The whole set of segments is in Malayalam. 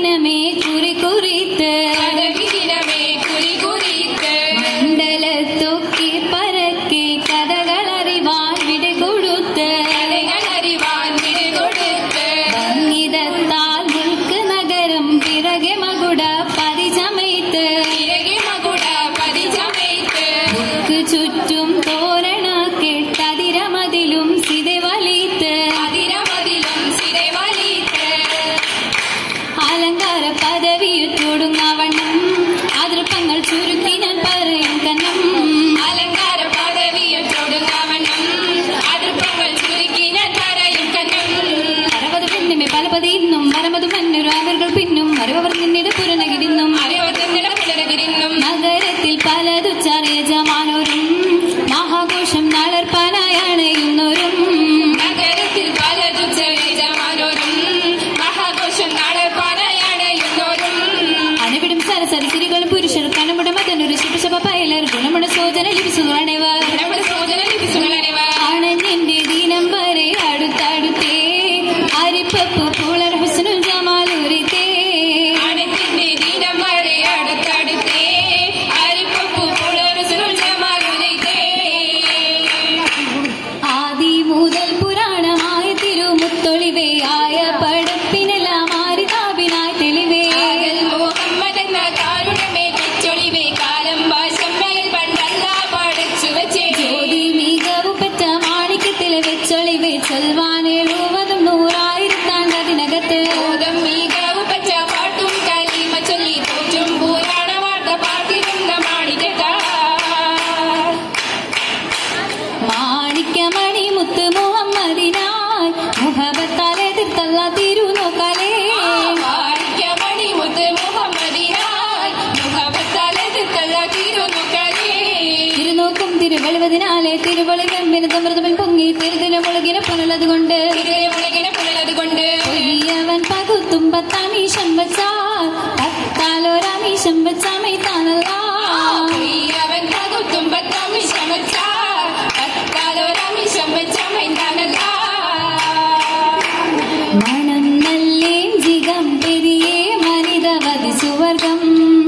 ദിനമേ കുറി കുറിത്ത് പദവിദിനമേ കുറി കുറിത്ത് മണ്ഡലത്തൊക്കെ പരക്കെ കഥകളറിവാൻ വിട കൊടുത്ത് കലകളറിവാൻ വിടുകൊടുത്ത് സംഗീതത്താൽ മുൾക്ക് നഗരം പിറകെ മകുട പരിചമയത്ത് ഇരകി മകുട പരിചമയ്ത്ത് ക്ക് ചുറ്റും തോരണ കെട്ടതിരമതിലും സിതെ വലിത്ത് അതിരമതിലും സിരെ വലിത്ത് അലങ്കാര പദവിയിൽ തുടങ്ങവണ്ണം അതിർപ്പങ്ങൾ ചുരുക്കി ഞാൻ പറയും കന്നം അലങ്കാര പദവിയിൽ തൊടുങ്ങവണ്ണം അതിർപ്പങ്ങൾ ചുരുക്കി ഞാൻ പറയും കണ്ണം അറുപത് പെണ്ണുമേ പലപതി ഇന്നും മരമത് മന്നൊരു അവർകൾ പിന്നും അറിവർ നിന്നിട പുറനകിടിന്നും അറിവത്തിനിട പുലരകിരിന്നും നഗരത്തിൽ പലതുച്ചറിയ ജമാനോരും മഹാഘോഷം നാളർപ്പാനായണയുന്നോരും നഗരത്തിൽ പലതും ചെറിയമാനോരും മഹാഘോഷം നടപ്പാനയടയുന്നോരും അനവിടും സരസരി സിരികളും പുരുഷർ കണമുട മതനൊരു ശിവശപ പയലർ ഗുണമുട സോജന ലിപിസുകളണിവർ നമ്മുടെ സൂചന ലഭിച്ചുകളണിവ ആണെന്റെ ദിനം വരെ അടുത്തടുത്തേ അരിപ്പപ്പു പുളർ ഹുസ്നുൽ ജമാലൂരിത്തേ ആണത്തിന്റെ ദിനം വരെ അടുത്തടുത്തേ അരിപ്പപ്പു പുലർസുകൾ ജമാലുരൈത്തേ ആദി മുതൽ പുരാണമായ തിരുമുത്തൊളിവയായ പടപ്പിനെല്ലാം ആരിതാപിനായി തെളിവേ ആകൽ മുഹമ്മദ് എന്ന കാരുണ്യമേ തെച്ചൊളിവേ കാലം ഭാഷമ്മയിൽ പണ്ടല്ല പഠിച്ചു വച്ചേ ജ്യോതി മികവു പെറ്റ മാണിക്യത്തിലെ വെച്ചൊളിവേ ചൊൽവാനെഴുവതും നൂറായിരത്താണ്ടതിനകത്ത് ബോധം മികവ് പച്ച പാട്ടും കലിമ ചൊല്ലി പോറ്റും പുരാണ വാർത്ത പാട്ടിരുന്ന മാണികക്കാർ മാണിക്യമണി മുത്ത് മുഹമ്മദിനായി മുഹബത്താൽ എതിർത്തല്ല തിരുനോക്കാലേ മാണിക്യമണി മുത്ത് മുഹമ്മദിനായി മുഖപത്താലെതിർത്തല്ല തിരുനുക്കളേ തിരുനോക്കും തിരുവെളുവതിനാലെ തിരുവളി ഗംഭീരത മൃദുവിൽ പൊങ്ങി തിരുതിര മുളകിന പുനലതുകൊണ്ട് തിരുമുളകിനെ പുലതുകൊണ്ട് പൊയ്യവൻ പകുത്തും പത്താമീശം വച്ചാൽ പത്താലോരാമീശം വച്ചാമൈ താനല്ല അവൻ പകുത്തും പത്താമിഷം വെച്ചാ പത്താലോരമിഷം വെച്ച മൈതാനല്ല മണം നല്ലേം ജിഗം പെരിയേ മനിതവതി സുവർഗം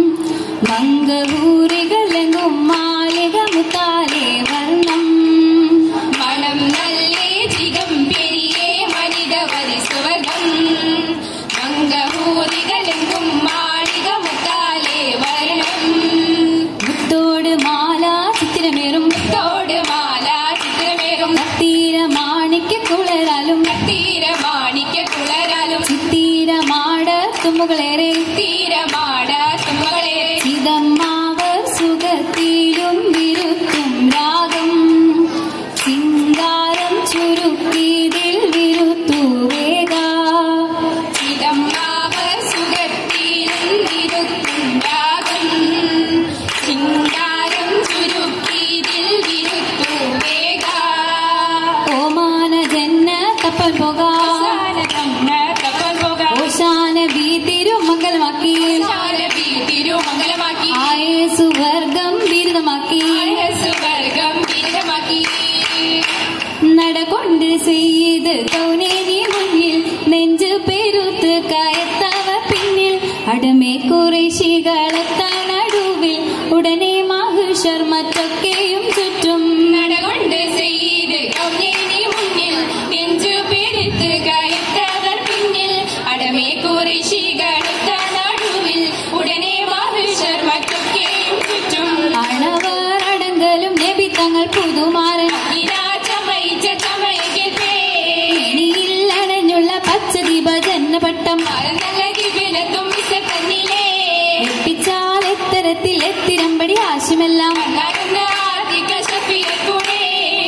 മംഗളൂരികളെങ്കും മാലിക മുത്താലേ വർണ്ണം മണം നല്ലേ ജിഗം പെരിയേ മനിതവരി സുവർഗം മംഗഹൂരികളെങ്കും മാളിക മുത്താലേ വരണം മുത്തോട് മാല ചിത്തിരമേറും തോട് മാല ചിത്രമേറും തീര മാണിക്യ കുളരാലും തീര മാണിക്യ കുളരാലും ചിത്തീര മാട തുമ്മുകളേറെ തീരമാട തുമ്പകളെ ചിതമ്മാവർ സുഖത്തിലും വിരുത്തും രാഗം സിംഗാരം ചുരുക്കിതിൽ വിരുത്തു വേഗ ചിദംബാവർ സുഖത്തിലും ഇരുത്തും രാഗം ചിങ്കാരം ചുരുക്കിതിൽ വിരുത്തു വേഗ ഓമാന ജന്ന കപ്പൽ പോക സാരതന്ന കപ്പൽ പോക ഓശാന വീതിരു മംഗലമാക്കി ശാലബി തിരുമംഗലമാക്കി ആയേസു വർഗം ബിരുദമാക്കി സുവർഗം ബിരുദമാക്കി നടകൊണ്ട് ചെയ്ത് കൗനേരി മുന്നിൽ നെഞ്ചു പെരുത്ത് കയത്തവർ പിന്നിൽ അടമേ കുറേശികളെത്ത നടുവിൽ ഉടനെ മഹിഷർ മറ്റൊക്കെയും ചുറ്റും നടകൊണ്ട് ചെയ്ത് കൗനേരി മുന്നിൽ നെഞ്ചു പെരുത്ത് കയത്തവർ പിന്നിൽ അടമേ കുറിശികളുത്ത നടുവിൽ ഉടനെ മഹിഷർ മറ്റൊക്കെയും ചുറ്റും അണവർ അടങ്കലും നബി തങ്ങൾ പുതുമാരൻ ഇതാ ചമയിച്ച ചമയകത്തെ ഇനിയിൽ അണഞ്ഞുള്ള പച്ചദീപ ജന്മപട്ടം നല്ല കിബിലത്തും വിസ തന്നിലേ എത്തിച്ചാൽ എത്തരത്തിൽ എത്തിരമ്പടി ആശുമെല്ലാം കണ്ണാകുന്ന ആദിക ഷഫിയത്തുണേ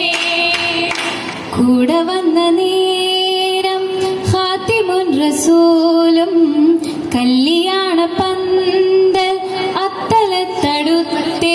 കൂടെ വന്ന നേരം ഹാത്തിമുൻ റസൂലും കല്യാണ പന്തൽ അത്തലത്തടുത്തേ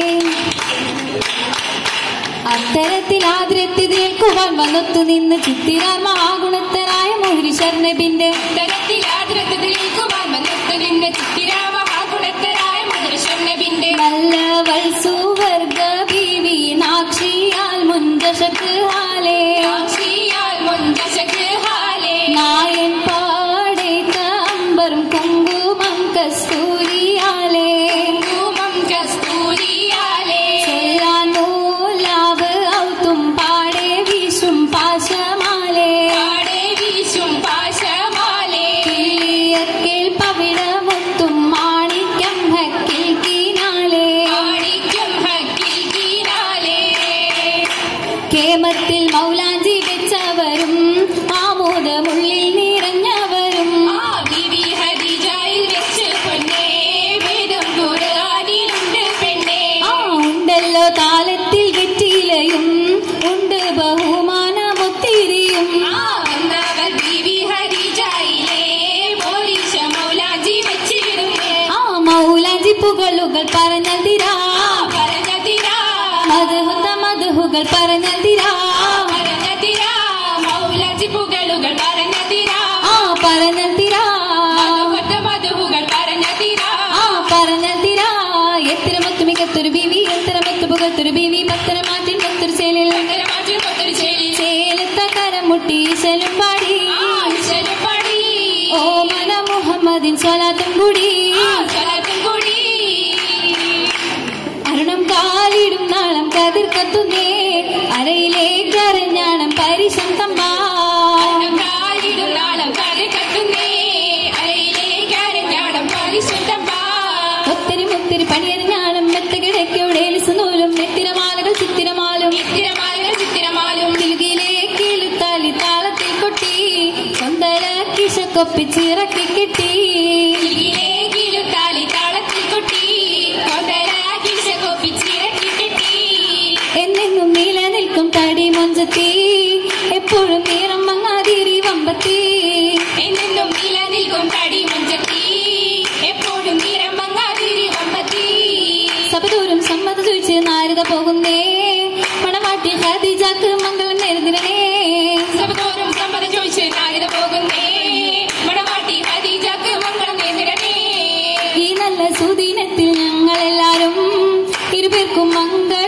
അത്തരത്തിൽ ആദരത്തിൽ നിൽക്കുവാൻ വന്നൊത്തു നിന്ന് ചിത്തിരാർ മഹാഗുണത്തരായ മോഹിരിശർ നബിന്റെ തരത്തിൽ ആദരത്തിൽ നിൽക്കുവാൻ വന്നത്ത് നിന്റെ ചിത്തിരാമഹാഗുണത്തരായ മദർശം നബിന്റെ നല്ലവൾ സുവർഗ ബീവി നാക്ഷിയാൽ മുൻദശക്ക് ഹാലേ സാക്ഷിയാൽ മുൻദശക്ക് ഹാലേ നായൻ പാടേത്ത അമ്പറും കൊങ്കു കുങ്കുമം കസ്തൂരിയാലേ കുങ്കുമം കസ്തൂരിയാലേ ചൊല്ലാൻ നൂലാവ് ഔത്തും പാടെ വീശും പാശമാലേ പാടെ വീശും പാശമാലേ കിളിയക്കിൽ പവിഴമൊത്തും മാണിക്യം ഹക്കിൽ കീനാലേ മാണിക്യം ഹക്കിൽ കീനാലേ കേമത്തിൽ മൗലാഞ്ചി വെച്ചവരും ആമോദമുള്ളിൽ നിറഞ്ഞവരും ആ ബിബി ഹദീജയിൽ വെച്ച് പൊന്നേ വേദം ഖുർആനിലുണ്ട് പെണ്ണേ ആ ഉണ്ടല്ലോ താലത്തിൽ വെറ്റിലയും ഉണ്ട് ബഹുമാനമൊത്തിരിയും ആ വന്നവർ ബിബി ഹദീജയിലെ പോലീശ മൗലാജി വെച്ചിരുന്നേ ആ മൗലാഞ്ചി പുകളുകൾ പറഞ്ഞതിരാ പറഞ്ഞതിരാ മധുഹുത്ത മധുഹുകൾ പറഞ്ഞതിരാ പറഞ്ഞതിരാ മൗലാജി പുകളുകൾ പറഞ്ഞതിരാ ആ പറഞ്ഞതിരാ മധുവത്ത മധുവുകൾ പറഞ്ഞതിരാ ആ പറഞ്ഞതിരാ എത്ര മൊത്തു മികത്തൊരു ബീവി എത്ര മൊത്തു പുകത്തൊരു ബീവി പത്തര മാറ്റിൻ പത്തൊരു ചേലിൽ പത്തരമാറ്റിൽ പത്തൊരു ചേരി ചേലത്ത കരമുട്ടി ശലും പാടി ആ ശരപ്പടി ഓ മന മുഹമ്മദിൻ സ്വലാത്തും കൂടി ആ സ്വലത്തും കൂടി അരുണം കാലിടും നാളം കതിർ കത്തുന്നേ അരയിലേക്ക് അറിഞ്ഞാണം പരിശം തമ്പാ കാലിടും നാളം കറി കത്തുന്നേ അരയിലേക്ക് അരഞ്ഞാടം പരിശുദ്ധമ്പാ ഒത്തിരി മുത്തിരി പണിയറിഞ്ഞാണം മെത്ത കിടക്കയുടെ നൂലും നെത്തിരമാലകൾ ചിത്തിരമാലും ചിത്തിരമാലും ചിത്തിരമാലും കിലുകിലേക്ക് ഇളുത്താലി താളത്തിൽ കൊട്ടി കൊന്തല കിശക്കൊപ്പിച്ചിറക്കി കിട്ടി കിളിയിലേക്കിലും താലി താളത്തിൽ കൊട്ടി കൊതരാകിശ കൊപ്പിച്ചിറക്കി കെട്ടി എന്നെന്നും നിലനിൽക്കും തടി മൊഞ്ചത്തി എപ്പോഴും നീളം മങ്ങാതിരി വമ്പത്തി എന്നെന്നും നിലനിൽക്കും തടി മഞ്ചത്തി എപ്പോഴും നിറം മങ്ങാതിരി വമ്പത്തി സഭദൂരം സമ്മത ചോദിച്ച് നാരദ പോകുന്നേ മണവാട്ടി ഖദീജാക്ക് മംഗളം നേരുതിരണേ സഭതോറും സമ്മതം ചോദിച്ച് നാരദ പോകുന്നേ മണവാട്ടി ഹദീജാക്ക് മംഗളം നേരിടണേ ഈ നല്ല സുദിനത്തിൽ ഞങ്ങളെല്ലാരും ഇരുപേർക്കും മംഗള